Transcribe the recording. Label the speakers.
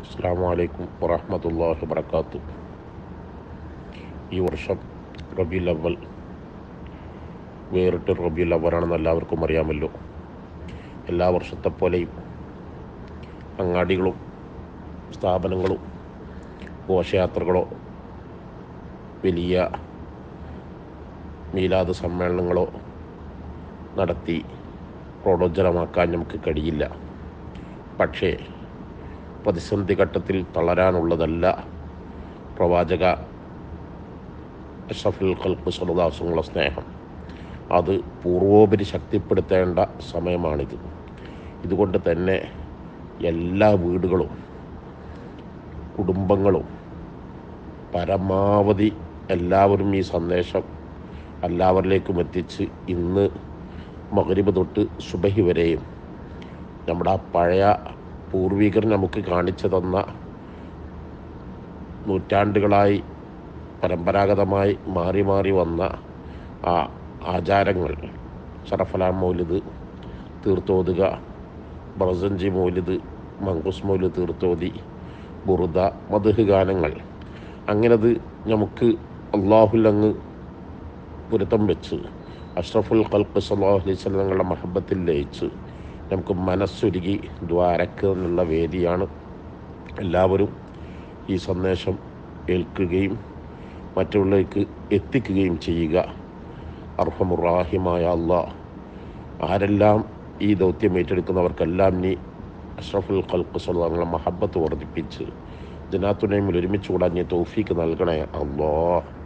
Speaker 1: അസ്സാം വലൈക്കും വറഹമത്തല്ലാഹി വബർക്കാത്തു ഈ വർഷം റബിയുൽ അവൽ വേറിട്ട് റബിയുൽ അവലാണെന്ന് എല്ലാവർക്കും അറിയാമല്ലോ എല്ലാ വർഷത്തെ പോലെയും അങ്ങാടികളും സ്ഥാപനങ്ങളും ഘോഷയാത്രകളോ വലിയ മീലാദ് സമ്മേളനങ്ങളോ നടത്തി പ്രോടോജ്ജലമാക്കാൻ നമുക്ക് കഴിയില്ല പക്ഷേ പ്രതിസന്ധി ഘട്ടത്തിൽ തളരാനുള്ളതല്ല പ്രവാചക അഷഫുൽ ഖൽക്ക് സ്വലദാസങ്ങളുടെ സ്നേഹം അത് പൂർവോപരി ശക്തിപ്പെടുത്തേണ്ട സമയമാണിത് ഇതുകൊണ്ട് തന്നെ എല്ലാ വീടുകളും കുടുംബങ്ങളും പരമാവധി എല്ലാവരും ഈ സന്ദേശം എല്ലാവരിലേക്കും എത്തിച്ച് ഇന്ന് മകരിബ് തൊട്ട് സുബഹി വരെയും നമ്മുടെ ആ പഴയ പൂർവികർ നമുക്ക് കാണിച്ചു തന്ന നൂറ്റാണ്ടുകളായി പരമ്പരാഗതമായി മാറി മാറി വന്ന ആ ആചാരങ്ങൾ ഷറഫലാം മൗലിദ് തീർത്തോതുക ബ്രസഞ്ചി മൗലിദ് മങ്കുസ് മൗലിദ് തീർത്തോതി ബുറുദ മധുഹ് ഗാനങ്ങൾ അങ്ങനത് നമുക്ക് അള്ളാഹുലങ്ങ് പുരത്തം വെച്ച് അഷ്റഫുൽ ഖൽക്ക് സല്ലാഹു അലൈഹി സ്വലങ്ങളുടെ മഹബത്തിൽ ലയിച്ച് നമുക്ക് മനസ്സൊരുക്കി ദ്വാരക്കുക എന്നുള്ള വേദിയാണ് എല്ലാവരും ഈ സന്ദേശം ഏൽക്കുകയും മറ്റുള്ളവർക്ക് എത്തിക്കുകയും ചെയ്യുക അർഹമുറാഹിമായ അള്ളാഹ് ആരെല്ലാം ഈ ദൗത്യം ഏറ്റെടുക്കുന്നവർക്കെല്ലാം നീ അഷ്റഫുൽ ഖൽക്ക് സ്വലങ്ങളുടെ മഹബത്ത് വർദ്ധിപ്പിച്ച് ജനാത്തുനൈമിൽ ഒരുമിച്ച് കൂടാൻ നീ തൗഫീക്ക് നൽകണേ അള്ളാഹ്